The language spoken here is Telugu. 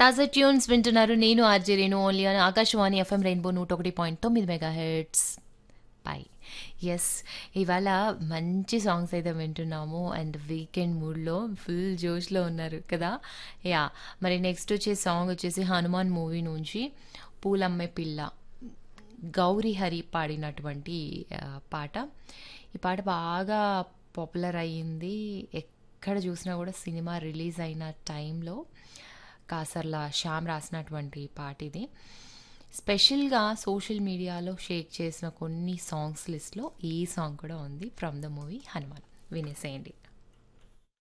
తాజా ట్యూన్స్ వింటున్నారు నేను ఆర్జే రేణు ఓన్లీ అని ఆకాశవాణి ఎఫ్ఎం రెయిన్బో నూట ఒకటి పాయింట్ తొమ్మిది మెగా హెడ్స్ పై ఎస్ ఇవాళ మంచి సాంగ్స్ అయితే వింటున్నాము అండ్ వీకెండ్ మూడ్లో ఫుల్ జోష్లో ఉన్నారు కదా యా మరి నెక్స్ట్ వచ్చే సాంగ్ వచ్చేసి హనుమాన్ మూవీ నుంచి పూలమ్మే పిల్ల గౌరీ హరి పాడినటువంటి ఆ, పాట ఈ పాట బాగా పాపులర్ అయ్యింది ఎక్కడ చూసినా కూడా సినిమా రిలీజ్ అయిన టైంలో కాసర్ల శ్యామ్ రాసినటువంటి పాట ఇది స్పెషల్గా సోషల్ మీడియాలో షేక్ చేసిన కొన్ని సాంగ్స్ లిస్ట్లో ఈ సాంగ్ కూడా ఉంది ఫ్రమ్ ద మూవీ హనుమాన్ వినేసేయండి